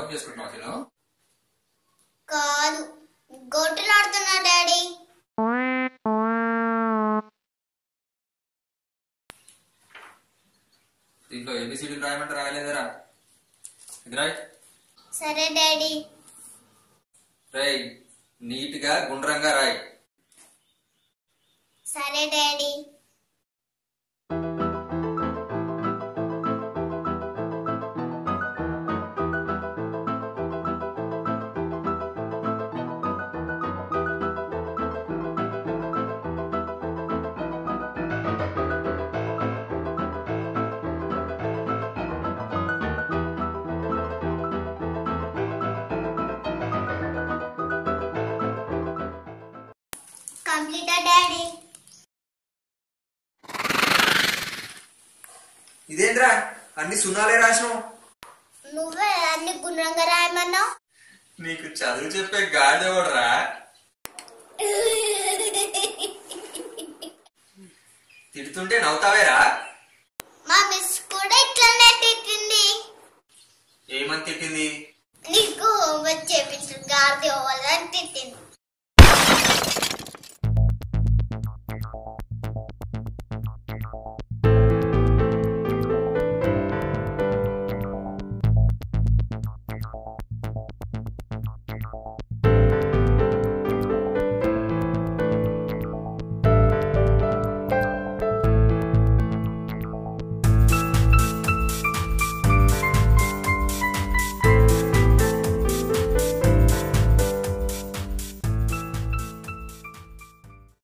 homework చేసుకుంటున్నావు అసలు కాదు గోటులు ఆడుతున్నా డాడీ దీంట్లో ఏబిసిడీలు రాయమంటే రాయలేదురా ఇది రాయ్ సరే డాడీ రాయ్ నీట్ గా గుండ్రంగా రాయ్ సరే డాడీ కంప్లీటా డాడీ ఇదేంట్రా అన్ని సున్నాలే రాసినావు నువ్వే అన్ని గుండ్రంగా రాయమన్నావు నీకు చదువు చెప్పే గాడెవడరా తిడుతుంటే నవ్వుతావేరా మా మిస్ కూడా ఇట్లనే తిట్టింది ఏమని తిట్టింది నీకు హోంవర్క్ చేపించిన గాడి అని తిట్టింది